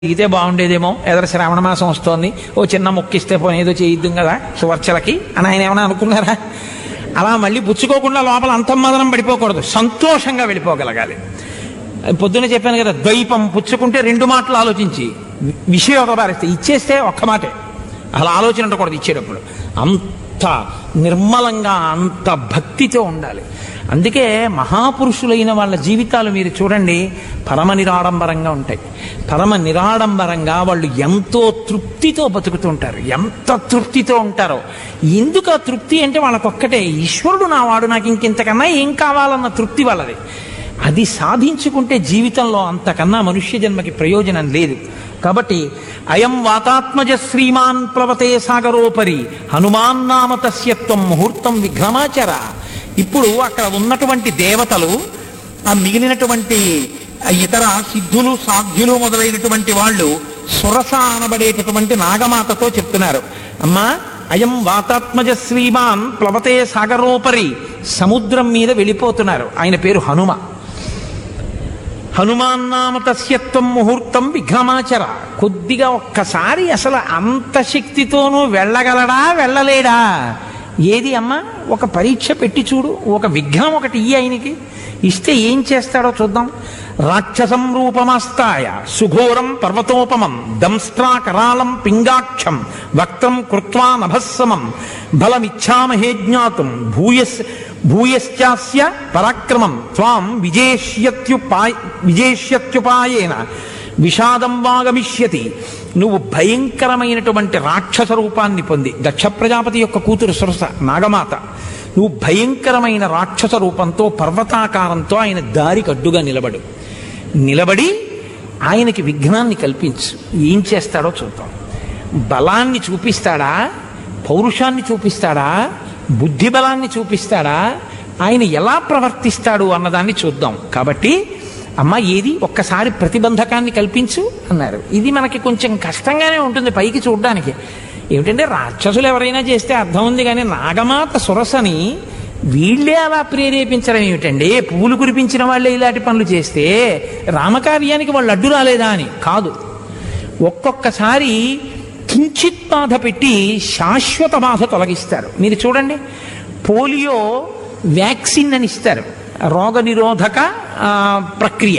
దిగితే బాగుండేదేమో ఎదర శ్రావణ మాసం వస్తోంది ఓ చిన్న మొక్కిస్తే పోనీ ఏదో చేయిద్దాం కదా సువర్చలకి అని ఆయన ఏమైనా అనుకున్నారా అలా మళ్ళీ పుచ్చుకోకుండా లోపల అంతర్మదనం పడిపోకూడదు సంతోషంగా వెళ్ళిపోగలగాలి పొద్దున్న చెప్పాను కదా ద్వైపం పుచ్చుకుంటే రెండు మాటలు ఆలోచించి వి- విషయం ఒక పారేస్తే ఇచ్చేస్తే ఒక్క మాటే అలా ఆలోచన ఉండకూడదు ఇచ్చేటప్పుడు అంత నిర్మలంగా అంత భక్తితో ఉండాలి అందుకే మహాపురుషులైన వాళ్ళ జీవితాలు మీరు చూడండి పరమ నిరాడంబరంగా ఉంటాయి పరమ నిరాడంబరంగా వాళ్ళు ఎంతో తృప్తితో బతుకుతుంటారు ఎంత తృప్తితో ఉంటారో ఎందుకు ఆ తృప్తి అంటే వాళ్ళకొక్కటే ఈశ్వరుడు నా వాడు నాకు ఇంకెంతకన్నా ఏం కావాలన్న తృప్తి వాళ్ళది అది సాధించుకుంటే జీవితంలో అంతకన్నా మనుష్య జన్మకి ప్రయోజనం లేదు కాబట్టి అయం వాతాత్మజ శ్రీమాన్ ప్లవతే సాగరోపరి హనుమాన్ నామ తస్యత్వం ముహూర్తం విఘ్నమాచర ఇప్పుడు అక్కడ ఉన్నటువంటి దేవతలు ఆ మిగిలినటువంటి ఆ ఇతర సిద్ధులు సాధ్యులు మొదలైనటువంటి వాళ్ళు సురస అనబడేటటువంటి నాగమాతతో చెప్తున్నారు అమ్మా అయం వాతాత్మజ శ్రీమాన్ ప్లవతే సాగరోపరి సముద్రం మీద వెళ్ళిపోతున్నారు ఆయన పేరు హనుమ హనుమాన్నామ తస్యత్వం ముహూర్తం విఘ్నమాచర కొద్దిగా ఒక్కసారి అసలు అంత శక్తితోనూ వెళ్ళగలడా వెళ్ళలేడా ఏది అమ్మా ఒక పరీక్ష పెట్టి చూడు ఒక విఘ్నం ఒకటి ఇయ్యి ఆయనకి ఇస్తే ఏం చేస్తాడో చూద్దాం రాక్షసం రూపమాస్తాయ సుఘోరం పర్వతోపమం దంస్ట్రా కరాళం పింగాక్షం వక్త్రం కృత్వా నభస్సమం బలమిచ్ఛామహే జ్ఞాతుం భూయస్ భూయశ్చాస్య పరాక్రమం త్వాం విజేష్యత్యుపాయ విజేష్యత్యుపాయేన విషాదం వాగమిష్యతి నువ్వు భయంకరమైనటువంటి రాక్షస రూపాన్ని పొంది దక్ష ప్రజాపతి యొక్క కూతురు సురస నాగమాత నువ్వు భయంకరమైన రాక్షస రూపంతో పర్వతాకారంతో ఆయన దారికి అడ్డుగా నిలబడు నిలబడి ఆయనకి విఘ్నాన్ని కల్పించు ఏం చేస్తాడో చూద్దాం బలాన్ని చూపిస్తాడా పౌరుషాన్ని చూపిస్తాడా బుద్ధి బలాన్ని చూపిస్తాడా ఆయన ఎలా ప్రవర్తిస్తాడు అన్నదాన్ని చూద్దాం కాబట్టి అమ్మ ఏది ఒక్కసారి ప్రతిబంధకాన్ని కల్పించు అన్నారు ఇది మనకి కొంచెం కష్టంగానే ఉంటుంది పైకి చూడడానికి ఏమిటంటే రాక్షసులు ఎవరైనా చేస్తే అర్థం ఉంది కానీ నాగమాత సురసని వీళ్ళే అలా ప్రేరేపించడం ఏమిటండి పువ్వులు కురిపించిన వాళ్ళే ఇలాంటి పనులు చేస్తే రామకార్యానికి వాళ్ళు అడ్డు రాలేదా అని కాదు ఒక్కొక్కసారి కించిత్ బాధ పెట్టి శాశ్వత బాధ తొలగిస్తారు మీరు చూడండి పోలియో వ్యాక్సిన్ అని ఇస్తారు రోగ నిరోధక ఆ, ప్రక్రియ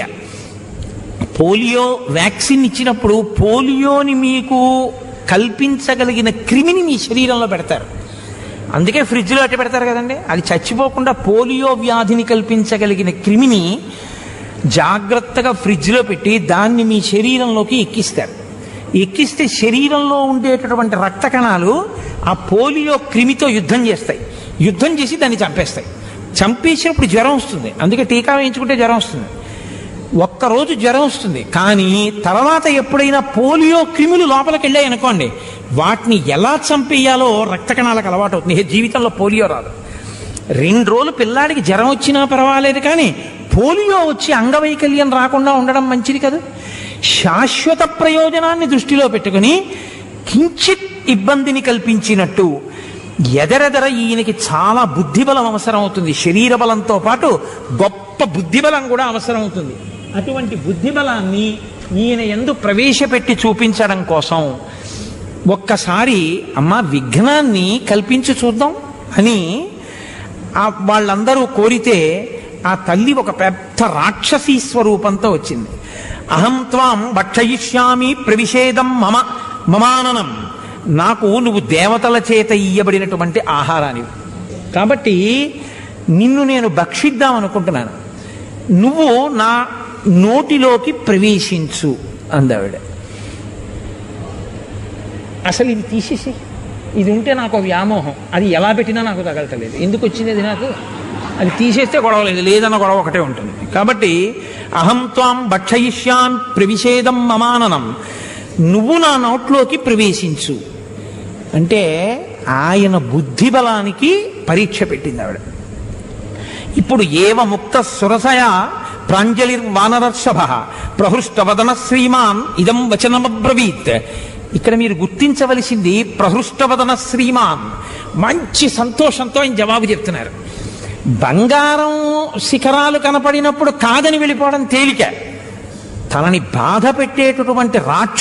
పోలియో వ్యాక్సిన్ ఇచ్చినప్పుడు పోలియోని మీకు కల్పించగలిగిన క్రిమిని మీ శరీరంలో పెడతారు అందుకే ఫ్రిడ్జ్లో అట్టి పెడతారు కదండి అది చచ్చిపోకుండా పోలియో వ్యాధిని కల్పించగలిగిన క్రిమిని జాగ్రత్తగా ఫ్రిడ్జ్లో పెట్టి దాన్ని మీ శరీరంలోకి ఎక్కిస్తారు ఎక్కిస్తే శరీరంలో ఉండేటటువంటి రక్త కణాలు ఆ పోలియో క్రిమితో యుద్ధం చేస్తాయి యుద్ధం చేసి దాన్ని చంపేస్తాయి చంపేసినప్పుడు జ్వరం వస్తుంది అందుకే టీకా వేయించుకుంటే జ్వరం వస్తుంది ఒక్కరోజు జ్వరం వస్తుంది కానీ తర్వాత ఎప్పుడైనా పోలియో క్రిములు లోపలికి వెళ్ళాయి అనుకోండి వాటిని ఎలా చంపేయాలో రక్త కణాలకు అలవాటు అవుతుంది ఏ జీవితంలో పోలియో రాదు రెండు రోజులు పిల్లాడికి జ్వరం వచ్చినా పర్వాలేదు కానీ పోలియో వచ్చి అంగవైకల్యం రాకుండా ఉండడం మంచిది కదా శాశ్వత ప్రయోజనాన్ని దృష్టిలో పెట్టుకుని కించిత్ ఇబ్బందిని కల్పించినట్టు ఎదరెదర ఈయనకి చాలా బుద్ధిబలం అవసరం అవుతుంది శరీర బలంతో పాటు గొప్ప బుద్ధిబలం కూడా అవసరం అవుతుంది అటువంటి బుద్ధిబలాన్ని ఈయన ఎందు ప్రవేశపెట్టి చూపించడం కోసం ఒక్కసారి అమ్మ విఘ్నాన్ని కల్పించి చూద్దాం అని ఆ వాళ్ళందరూ కోరితే ఆ తల్లి ఒక పెద్ద రాక్షసీ స్వరూపంతో వచ్చింది అహం త్వాం భక్షయిష్యామి ప్రవిషేదం మమ మమాననం నాకు నువ్వు దేవతల చేత ఇయ్యబడినటువంటి ఆహారాన్ని కాబట్టి నిన్ను నేను భక్షిద్దాం అనుకుంటున్నాను నువ్వు నా నోటిలోకి ప్రవేశించు అందావిడ అసలు ఇది తీసేసి ఇది ఉంటే నాకు ఒక వ్యామోహం అది ఎలా పెట్టినా నాకు తగలటలేదు ఎందుకు వచ్చింది అది నాకు అది తీసేస్తే గొడవ లేదు లేదన్న గొడవ ఒకటే ఉంటుంది కాబట్టి అహం త్వాం భక్షయిష్యాం ప్రవిషేదం మమాననం నువ్వు నా నోట్లోకి ప్రవేశించు అంటే ఆయన బుద్ధి బలానికి పరీక్ష పెట్టింది ఆవిడ ఇప్పుడు ఏవ ముక్త సురసయ ప్రాంజలిర్వానరర్షభ ప్రహృష్టవదన శ్రీమాన్ ఇదం వచనమబ్రవీత్ ఇక్కడ మీరు గుర్తించవలసింది ప్రహృష్టవదన శ్రీమాన్ మంచి సంతోషంతో ఆయన జవాబు చెప్తున్నారు బంగారం శిఖరాలు కనపడినప్పుడు కాదని వెళ్ళిపోవడం తేలిక తనని బాధ పెట్టేటటువంటి రాక్ష